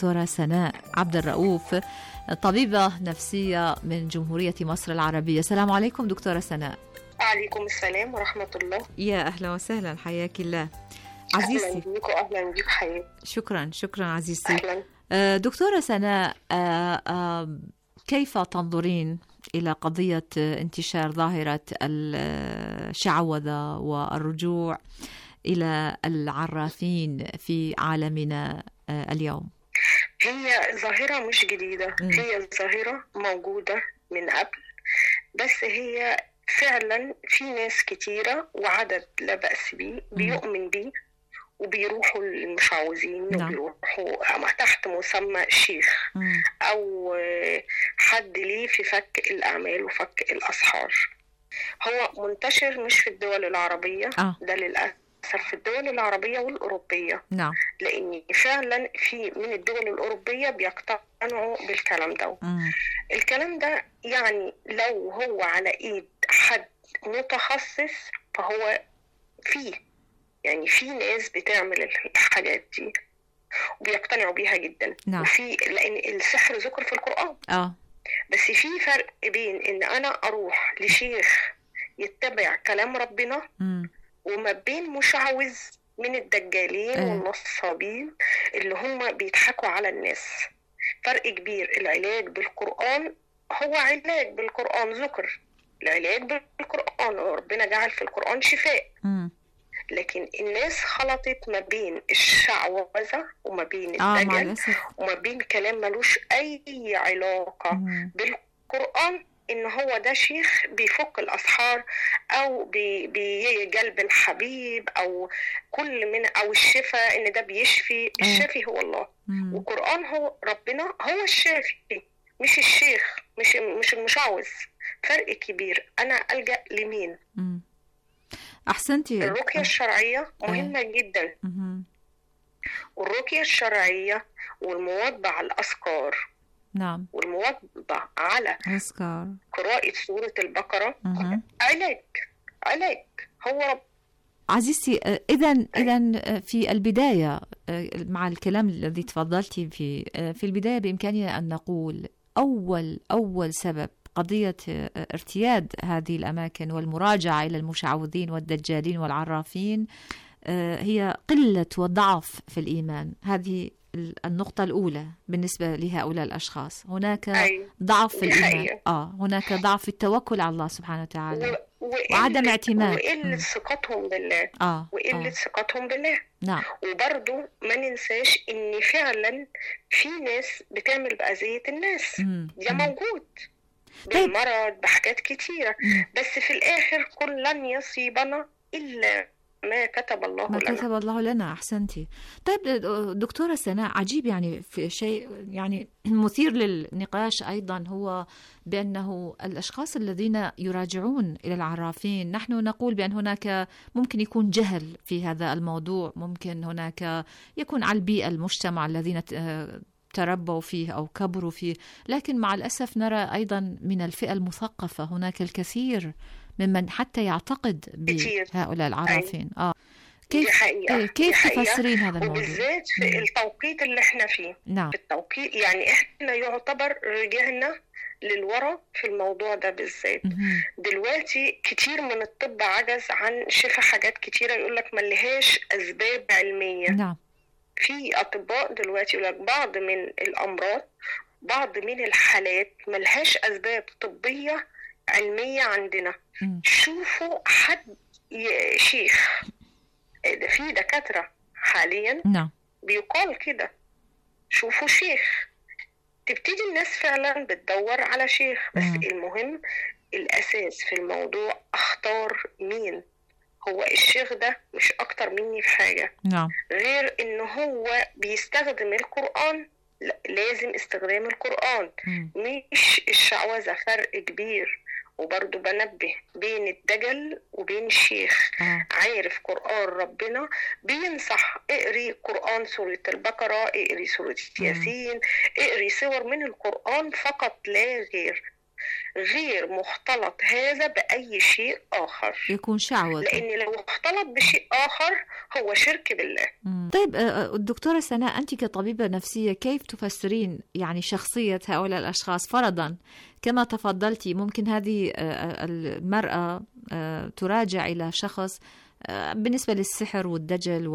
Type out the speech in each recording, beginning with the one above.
الدكتورة سناء عبد الرؤوف طبيبة نفسية من جمهورية مصر العربية السلام عليكم دكتورة سناء وعليكم السلام ورحمة الله يا أهلا وسهلا حياك الله أهلا عزيزتي بيك وأهلا بيك حياتي شكرا شكرا عزيزتي أهلا آه، دكتورة سناء آه، آه، كيف تنظرين إلى قضية آه، انتشار ظاهرة الشعوذة والرجوع إلى العرافين في عالمنا آه، اليوم هي ظاهرة مش جديدة مم. هي ظاهرة موجودة من قبل بس هي فعلا في ناس كتيرة وعدد لا بأس بيه بيؤمن بيه وبيروحوا المشعوذين نعم. وبيروحوا تحت مسمى شيخ مم. أو آه، حد ليه في فك الأعمال وفك الأسحار هو منتشر مش في الدول العربية آه. ده للأسف في الدول العربية والأوروبية نعم لأن فعلا في من الدول الأوروبية بيقتنعوا بالكلام ده مم. الكلام الكلام ده يعني لو هو على إيد حد متخصص فهو فيه يعني في ناس بتعمل الحاجات دي وبيقتنعوا بيها جدا نعم. وفي لأن السحر ذكر في القرآن آه بس في فرق بين إن أنا أروح لشيخ يتبع كلام ربنا مم. وما بين مشعوذ من الدجالين آه. والنصابين اللي هم بيضحكوا على الناس فرق كبير العلاج بالقرآن هو علاج بالقرآن ذكر العلاج بالقرآن وربنا جعل في القرآن شفاء مم. لكن الناس خلطت ما بين الشعوذة وما بين آه مع الدجل الأسف وما بين كلام ملوش أي علاقة مم. بالقرآن إن هو ده شيخ بيفك الأسحار أو بي- بيجلب الحبيب أو كل من أو الشفاء إن ده بيشفي الشافي هو الله مم. والقرآن هو ربنا هو الشافي مش الشيخ مش مش المشعوذ فرق كبير أنا ألجأ لمين مم. أحسنتي الرقية الشرعية مهمة جدا مم. والرقية الشرعية والمواظبة على الأذكار نعم والمواظبة على أذكار قراءة سورة البقرة مهم. علاج علاج هو رب عزيزتي إذا إذا في البداية آه، مع الكلام الذي تفضلتي فيه آه، في البداية بإمكاننا أن نقول أول أول سبب قضية آه، ارتياد هذه الأماكن والمراجعة إلى المشعوذين والدجالين والعرافين آه، هي قلة وضعف في الإيمان هذه ال- النقطة الأولى بالنسبة لهؤلاء الأشخاص هناك أيوة. ضعف في دي الإيمان حقيقة. آه هناك ضعف في التوكل على الله سبحانه وتعالى و- وقلة- وعدم اعتماد. وقلة مم. ثقتهم بالله آه, وقلة آه. ثقتهم بالله نعم وبرضو ما ننساش ان فعلا في ناس بتعمل بأذية الناس مم. ده مم. موجود طيب. بالمرض بحاجات كتيرة مم. بس في الآخر قل لن يصيبنا إلا ما كتب الله ما لنا كتب الله لنا احسنتي طيب دكتوره سناء عجيب يعني في شيء يعني مثير للنقاش ايضا هو بانه الاشخاص الذين يراجعون الى العرافين نحن نقول بان هناك ممكن يكون جهل في هذا الموضوع ممكن هناك يكون على البيئه المجتمع الذين ت- تربوا فيه او كبروا فيه لكن مع الاسف نرى ايضا من الفئه المثقفه هناك الكثير ممن حتى يعتقد كتير. بهؤلاء العرافين اه دي كيف حقيقة إيه، دي كيف حقيقة. تفسرين هذا الموضوع؟ وبالذات في مم. التوقيت اللي احنا فيه نعم في التوقيت يعني احنا يعتبر رجعنا للورا في الموضوع ده بالذات مهم. دلوقتي كتير من الطب عجز عن شفاء حاجات كتيرة يقول لك ملهاش أسباب علمية نعم في أطباء دلوقتي يقول لك بعض من الأمراض بعض من الحالات ملهاش أسباب طبية علمية عندنا مم. شوفوا حد ي- شيخ ده في دكاترة حاليا نعم بيقال كده شوفوا شيخ تبتدي الناس فعلا بتدور على شيخ بس مم. المهم الأساس في الموضوع أختار مين هو الشيخ ده مش أكتر مني في حاجة نعم غير إن هو بيستخدم القرآن لا لازم استخدام القرآن مم. مش الشعوذة فرق كبير وبرضه بنبه بين الدجل وبين الشيخ آه. عارف قرآن ربنا بينصح اقري قرآن سورة البقرة اقري سورة ياسين اقري سور من القرآن فقط لا غير غير مختلط هذا بأي شيء آخر يكون شعوذة لأن لو اختلط بشيء آخر هو شرك بالله مم. طيب آه، الدكتورة سناء أنت كطبيبة نفسية كيف تفسرين يعني شخصية هؤلاء الأشخاص فرضا كما تفضلتي ممكن هذه آه، المرأة آه، تراجع إلى شخص آه، بالنسبة للسحر والدجل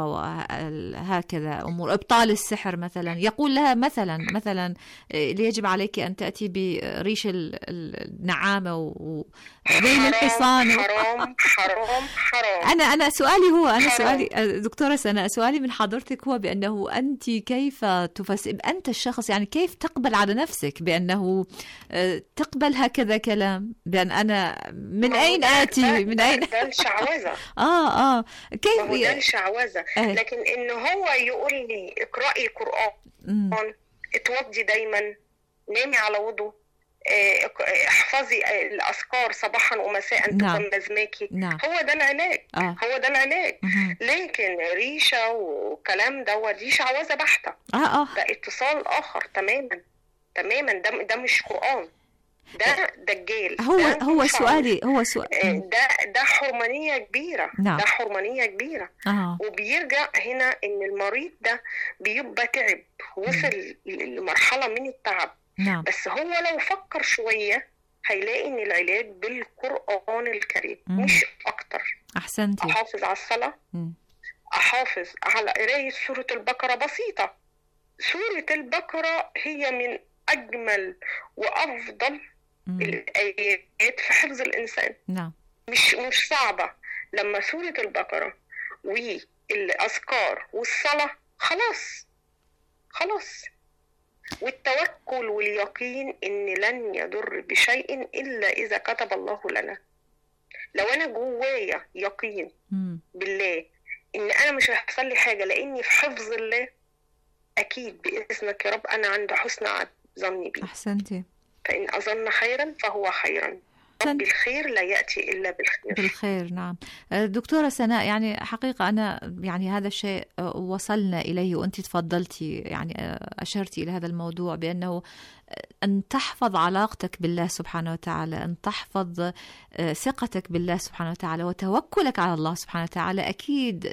وهكذا أمور إبطال السحر مثلا يقول لها مثلا مثلا آه، يجب عليك أن تأتي بريش ال- ال- النعامة وذيل الحصان حرام حرام حرام أنا أنا سؤالي هو أنا حرام. سؤالي آه، دكتورة سناء سؤالي من حضرتك هو بأنه أنت كيف تفسر أنت الشخص يعني كيف تقبل على نفسك بأنه آه، تقبل هكذا كلام بأن أنا من ما هو أين ده- آتي ده- من ده- أين ده الشعوذة آه آه ما هو ده كيف الشعوذة إيه. لكن إن هو يقول لي اقرأي قرآن مم. اتوضي دايما نامي على وضوء اه، اق- احفظي الأذكار صباحا ومساء نعم. تكون لازماكي نعم هو ده العلاج آه. هو ده العلاج مهم. لكن ريشة وكلام دوت دي شعوذة بحتة آه آه ده اتصال آخر تماما تماما ده ده مش قرآن ده دجال هو ده هو شعوذة. سؤالي هو سؤال اه، ده ده حرمانية كبيرة نعم. ده حرمانية كبيرة آه وبيرجع هنا ان المريض ده بيبقى تعب وصل لمرحلة من التعب نعم بس هو لو فكر شوية هيلاقي ان العلاج بالقرآن الكريم مم. مش اكتر أحسنتي احافظ على الصلاة مم. احافظ على قراية سورة البقرة بسيطة سورة البقرة هي من اجمل وافضل مم. الايات في حفظ الانسان نعم مش مش صعبة لما سورة البقرة والأذكار والصلاة خلاص خلاص والتوكل واليقين إن لن يضر بشيء إلا إذا كتب الله لنا لو أنا جوايا يقين مم. بالله إن أنا مش هيحصل لي حاجة لأني في حفظ الله أكيد بإذنك يا رب أنا عند حسن عد- ظني بي أحسنتي فإن أظن خيرا فهو خيرا رب الخير لا يأتي إلا بالخير بالخير نعم آه، دكتورة سناء يعني حقيقة أنا يعني هذا الشيء آه، وصلنا إليه وأنت تفضلتي يعني آه، أشرتي إلى هذا الموضوع بأنه آه، أن تحفظ علاقتك بالله سبحانه وتعالى أن تحفظ آه، ثقتك بالله سبحانه وتعالى وتوكلك على الله سبحانه وتعالى أكيد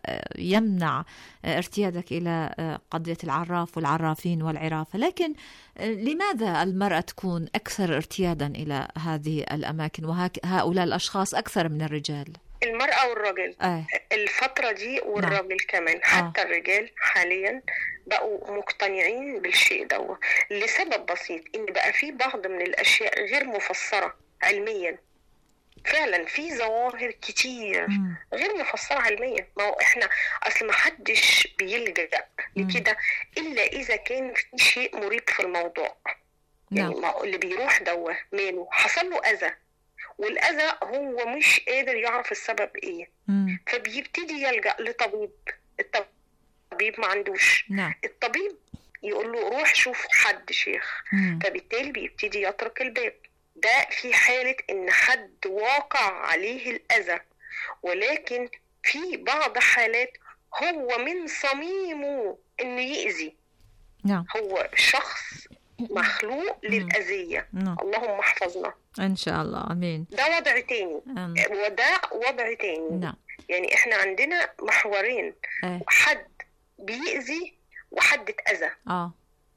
سيمنع آه، ارتيادك إلى آه، قضية العراف والعرافين والعرافة لكن آه، لماذا المرأة تكون أكثر ارتيادا إلى هذه الأماكن وهؤلاء الأشخاص أكثر من الرجال المرأة والراجل آه. الفترة دي والراجل كمان حتى الرجال حاليا بقوا مقتنعين بالشيء ده لسبب بسيط ان بقى في بعض من الاشياء غير مفسرة علميا فعلا في ظواهر كتير مم. غير مفسرة علميا ما هو احنا اصل ما حدش بيلجأ لكده الا اذا كان في شيء مريب في الموضوع يعني نعم ما هو اللي بيروح دوه ماله حصل له اذى والاذى هو مش قادر يعرف السبب ايه مم. فبيبتدي يلجأ لطبيب الطبيب ما عندوش نعم الطبيب يقول له روح شوف حد شيخ مم. فبالتالي بيبتدي يترك الباب ده في حالة ان حد واقع عليه الاذى ولكن في بعض حالات هو من صميمه انه يأذي نعم هو شخص مخلوق للأذية نعم اللهم احفظنا إن شاء الله آمين ده وضع تاني أم. وده وضع تاني نعم يعني احنا عندنا محورين إيه. حد بيأذي وحد اتأذى آه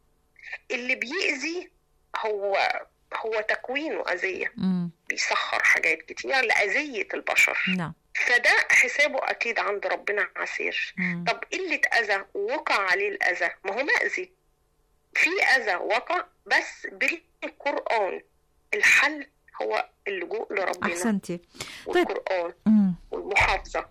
اللي بيأذي هو هو تكوينه أذية مم. بيسخر حاجات كتير لأذية البشر نعم فده حسابه أكيد عند ربنا عسير مم. طب إيه اللي اتأذى ووقع عليه الأذى ما هو مأذي في أذى وقع بس بالقرآن الحل هو اللجوء لربنا أحسنتي والقرآن مم. والمحافظة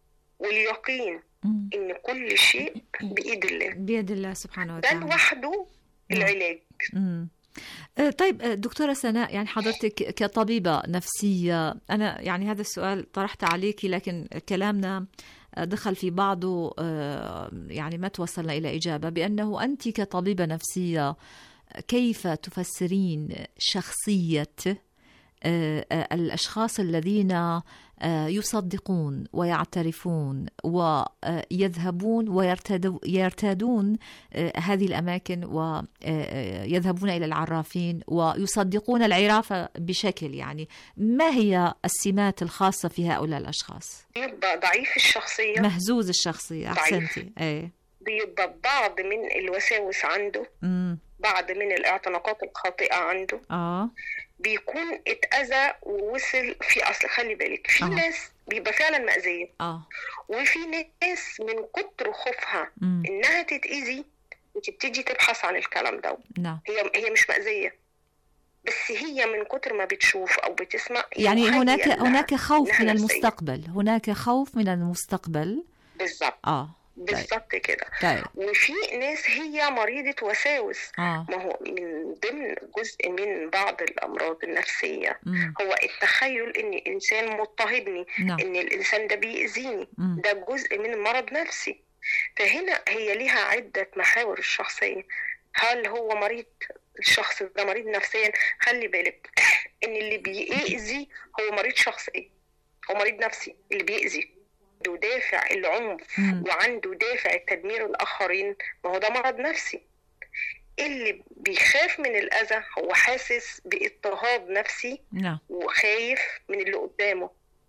واليقين مم. إن كل شيء بإيد الله بيد الله سبحانه ده وتعالى لوحده نعم. العلاج مم. آه، طيب آه، دكتورة سناء يعني حضرتك كطبيبة نفسية أنا يعني هذا السؤال طرحته عليك لكن كلامنا آه، دخل في بعضه آه، يعني ما توصلنا إلى إجابة بأنه أنت كطبيبة نفسية كيف تفسرين شخصية آه، آه، الاشخاص الذين آه، يصدقون ويعترفون ويذهبون ويرتادون هذه الاماكن ويذهبون الى العرافين ويصدقون العرافه بشكل يعني ما هي السمات الخاصه في هؤلاء الاشخاص؟ يبقى ضعيف الشخصيه مهزوز الشخصيه احسنتي ايه بيبقى بعض من الوساوس عنده مم. بعض من الاعتناقات الخاطئه عنده اه بيكون اتأذى ووصل في أصل خلي بالك في آه. ناس بيبقى فعلا مأذية آه. وفي ناس من كتر خوفها مم. إنها تتأذي وتبتدي تبحث عن الكلام ده نعم. هي هي مش مأذية بس هي من كتر ما بتشوف او بتسمع يعني هناك هناك خوف من المستقبل هناك خوف من المستقبل بالظبط اه بالظبط كده طيب. وفي ناس هي مريضة وساوس آه. ما هو من ضمن جزء من بعض الأمراض النفسية مم. هو التخيل إن إنسان مضطهدني نعم. إن الإنسان ده بيأذيني ده جزء من مرض نفسي فهنا هي ليها عدة محاور الشخصية هل هو مريض الشخص ده مريض نفسيا خلي بالك ان اللي بيأذي هو مريض شخصي هو مريض نفسي اللي بيأذي عنده دافع العنف وعنده دافع تدمير الآخرين ما هو ده مرض نفسي اللي بيخاف من الأذى هو حاسس باضطهاد نفسي نعم. وخايف من اللي قدامه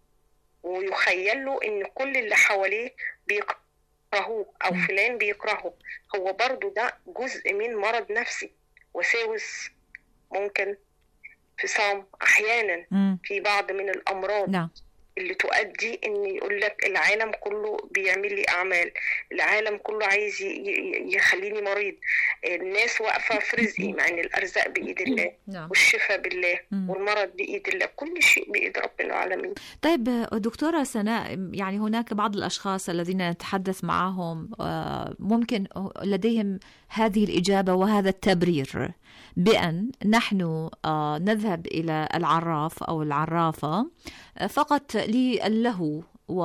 ويخيل له إن كل اللي حواليه بيكرهوه أو م. فلان بيكرهه هو برضو ده جزء من مرض نفسي وساوس ممكن فصام أحيانا م. في بعض من الأمراض نعم. اللي تؤدي ان يقول لك العالم كله بيعمل لي اعمال العالم كله عايز يخليني مريض الناس واقفه في رزقي مع ان الارزاق بايد الله نعم. والشفاء بالله والمرض بايد الله كل شيء بايد رب العالمين طيب دكتوره سناء يعني هناك بعض الاشخاص الذين نتحدث معهم آه، ممكن لديهم هذه الاجابه وهذا التبرير بأن نحن آه، نذهب إلى العراف أو العرافة آه، فقط للهو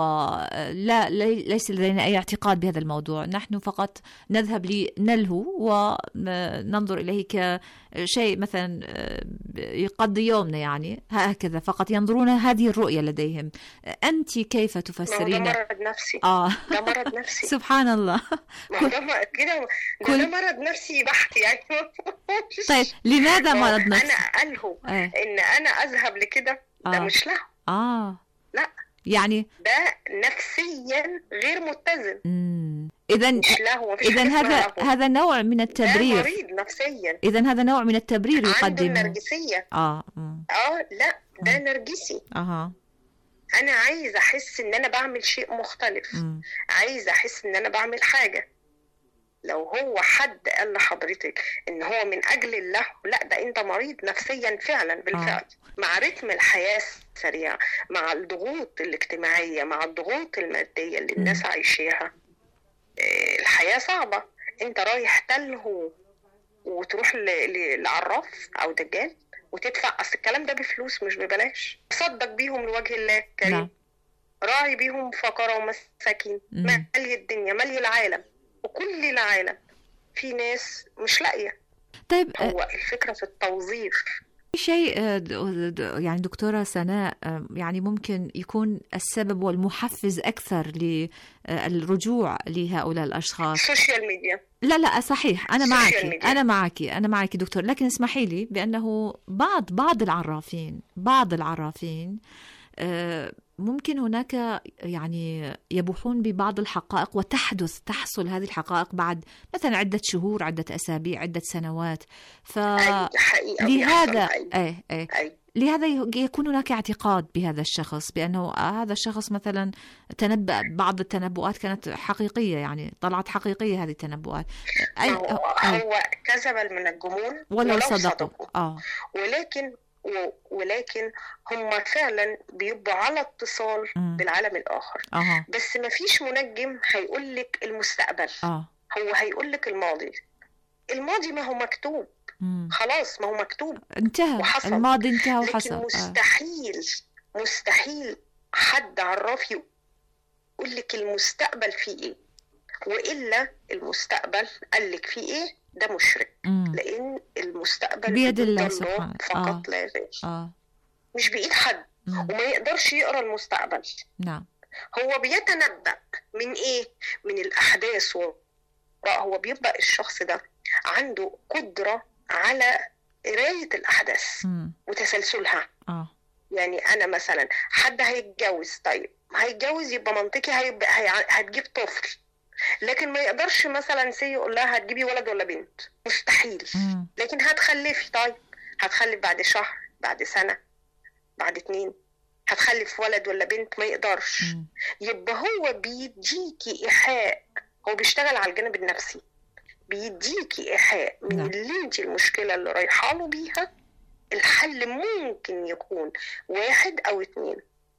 ولا ليس لدينا أي اعتقاد بهذا الموضوع نحن فقط نذهب لنلهو وننظر إليه كشيء مثلا آه، يقضي يومنا يعني هكذا فقط ينظرون هذه الرؤية لديهم أنت كيف تفسرين ده مرض نفسي آه. ده مرض نفسي سبحان الله ده كده كل... ده مرض نفسي بحت يعني طيب لماذا مرض نفسي؟ أنا ألهو آه. إن أنا أذهب لكده ده آه. مش له آه لا يعني ده نفسيا غير متزن اذا اذا هذا هذا نوع من التبرير ده مريض نفسيا اذا هذا نوع من التبرير يقدمه عنده نرجسيه اه اه لا ده نرجسي اها انا عايز احس ان انا بعمل شيء مختلف مم. عايز احس ان انا بعمل حاجه لو هو حد قال لحضرتك ان هو من اجل الله لا ده انت مريض نفسيا فعلا بالفعل آه. مع رتم الحياه السريع مع الضغوط الاجتماعيه مع الضغوط الماديه اللي الناس عايشاها الحياه صعبه انت رايح تلهو وتروح لعراف او دجال وتدفع اصل الكلام ده بفلوس مش ببلاش تصدق بيهم لوجه الله كريم نعم. راعي بيهم فقراء ومساكين مالي الدنيا مالي العالم وكل العالم في ناس مش لاقيه طيب هو الفكره في التوظيف شيء يعني دكتورة سناء يعني ممكن يكون السبب والمحفز أكثر للرجوع لهؤلاء الأشخاص السوشيال ميديا لا لا صحيح أنا معك أنا معك أنا معك دكتور لكن اسمحي لي بأنه بعض بعض العرافين بعض العرافين ممكن هناك يعني يبوحون ببعض الحقائق وتحدث تحصل هذه الحقائق بعد مثلا عدة شهور عدة أسابيع عدة سنوات ف لهذا أي أي أي. لهذا يكون هناك اعتقاد بهذا الشخص بأنه هذا الشخص مثلا تنبأ بعض التنبؤات كانت حقيقية يعني طلعت حقيقية هذه التنبؤات أي هو, هو كذب من الجمهور ولو, ولو صدقوا, صدقوا. آه. ولكن ولكن هم فعلا بيبقوا على اتصال م. بالعالم الاخر أه. بس ما فيش منجم هيقول لك المستقبل أه. هو هيقول لك الماضي الماضي ما هو مكتوب م. خلاص ما هو مكتوب انتهى وحصل. الماضي انتهى وحصل لكن مستحيل آه. مستحيل حد عراف يقول لك المستقبل فيه ايه والا المستقبل قال لك فيه ايه ده مشرك مم. لان المستقبل بيد الله سبحانه فقط آه. لا غير آه. مش بايد حد مم. وما يقدرش يقرا المستقبل نعم هو بيتنبأ من ايه من الاحداث و... هو بيبقى الشخص ده عنده قدرة على قراية الأحداث مم. وتسلسلها اه يعني أنا مثلا حد هيتجوز طيب هيتجوز يبقى منطقي هيبقى هي... هتجيب طفل لكن ما يقدرش مثلا سي يقول لها هتجيبي ولد ولا بنت مستحيل مم. لكن هتخلفي طيب هتخلف بعد شهر بعد سنة بعد اتنين هتخلف ولد ولا بنت ما يقدرش مم. يبقى هو بيديكي إيحاء هو بيشتغل على الجانب النفسي بيديكي إيحاء من نعم. اللي انت المشكلة اللي رايحة له بيها الحل ممكن يكون واحد أو اتنين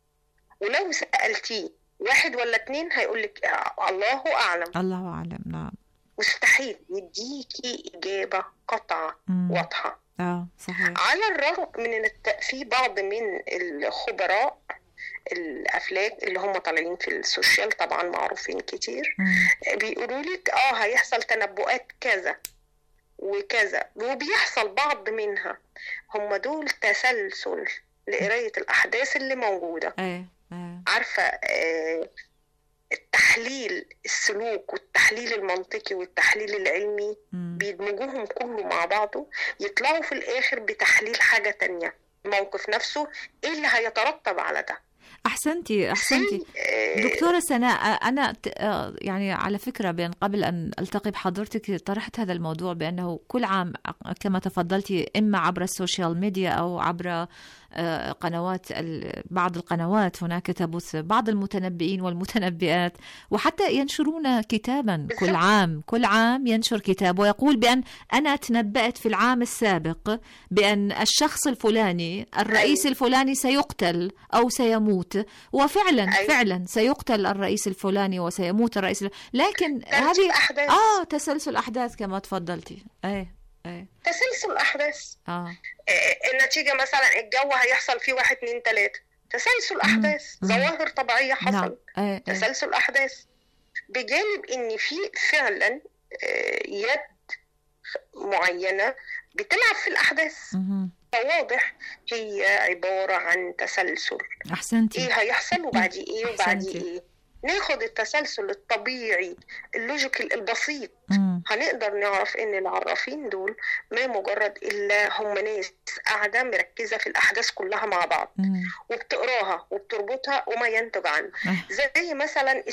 ولو سألتيه واحد ولا اتنين هيقولك آه، الله أعلم الله اعلم نعم مستحيل يديكي إجابة قطعة مم. واضحة اه صحيح على الرغم من ان الت- في بعض من الخبراء الافلاك اللي هم طالعين في السوشيال طبعا معروفين كتير مم. بيقولوا لك اه هيحصل تنبؤات كذا وكذا وبيحصل بعض منها هم دول تسلسل لقراية الأحداث اللي موجودة ايه ايه عارفة آه، التحليل السلوك والتحليل المنطقي والتحليل العلمي مم. بيدمجوهم كله مع بعضه يطلعوا في الآخر بتحليل حاجة تانية الموقف نفسه ايه اللي هيترتب على ده احسنتي احسنتي زي، آه، دكتورة سناء أنا ت- آه، يعني على فكرة بين قبل أن ألتقي بحضرتك طرحت هذا الموضوع بأنه كل عام كما تفضلتي إما عبر السوشيال ميديا أو عبر آه، قنوات ال- بعض القنوات هناك تبث بعض المتنبئين والمتنبئات وحتى ينشرون كتابا كل بالضبط. عام كل عام ينشر كتاب ويقول بأن أنا تنبأت في العام السابق بأن الشخص الفلاني الرئيس أيوة. الفلاني سيقتل أو سيموت وفعلا أيوة. فعلا سيقتل الرئيس الفلاني وسيموت الرئيس الفلاني. لكن ترتيب هذه أحداث اه تسلسل احداث كما تفضلتي ايه ايه تسلسل أحداث اه آه، النتيجة مثلا الجو هيحصل فيه واحد اتنين تلاتة تسلسل أحداث مم. ظواهر طبيعية نعم حصل ايه ايه تسلسل أحداث بجانب إن في فعلا آه، يد معينة بتلعب في الأحداث مهم. فواضح هي عبارة عن تسلسل احسنتي ايه هيحصل وبعديه ايه وبعديه أحسنتي. ايه ناخد التسلسل الطبيعي اللوجيكال البسيط مم. هنقدر نعرف ان العرافين دول ما مجرد الا هم ناس قاعده مركزه في الاحداث كلها مع بعض مم. وبتقراها وبتربطها وما ينتج عنها آه. زي مثلا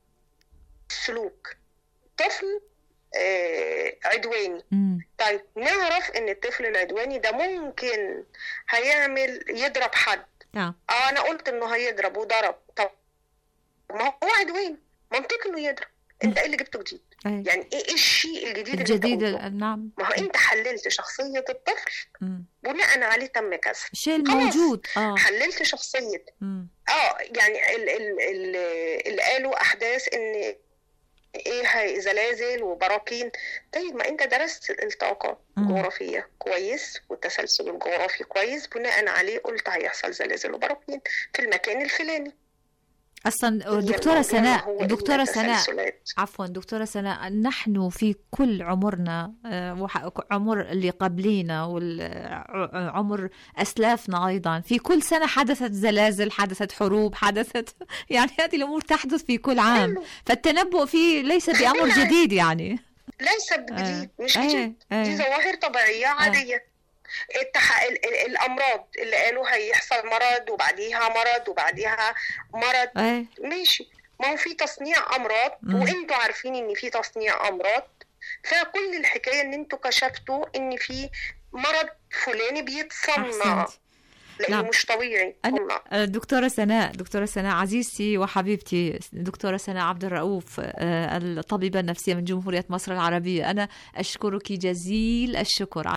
السلوك طفل آه، عدواني مم. طيب نعرف ان الطفل العدواني ده ممكن هيعمل يضرب حد نعم اه انا قلت انه هيضرب وضرب طب ما هو عدوان منطقي انه يضرب انت ايه اللي جبته جديد ايه يعني ايه إيه الشيء الجديد اللي انت الجديد قلته؟ ال- نعم ما هو انت حللت شخصية الطفل مم. بناء عليه تم كسر الشيء الموجود اه حللت شخصية مم. اه يعني ال ال ال اللي قالوا احداث ان ايه هي زلازل وبراكين طيب ما انت درست الطاقة مم. الجغرافية كويس والتسلسل الجغرافي كويس بناء عليه قلت هيحصل زلازل وبراكين في المكان الفلاني اصلا هي دكتورة الموضوع سناء هو إن دكتورة سناء التسلسلات. عفوا دكتورة سناء نحن في كل عمرنا آه، وح- عمر اللي قبلينا وعمر أسلافنا أيضا في كل سنة حدثت زلازل حدثت حروب حدثت يعني هذه الأمور تحدث في كل عام حلو. فالتنبؤ فيه ليس بأمر خلينا- جديد يعني ليس بجديد مش إيه، جديد دي إيه. ظواهر طبيعية عادية التح... ال... ال... الأمراض اللي قالوا هيحصل مرض وبعديها مرض وبعديها مرض ايه ماشي ما هو في تصنيع أمراض مم. وانتوا عارفين ان في تصنيع أمراض فكل الحكاية ان انتوا كشفتوا ان في مرض فلاني بيتصنع أحسنت لانه نعم. مش طبيعي أنا- صنع. آه، دكتورة سناء دكتورة سناء عزيزتي وحبيبتي دكتورة سناء عبد الرؤوف آه، الطبيبة النفسية من جمهورية مصر العربية أنا أشكرك جزيل الشكر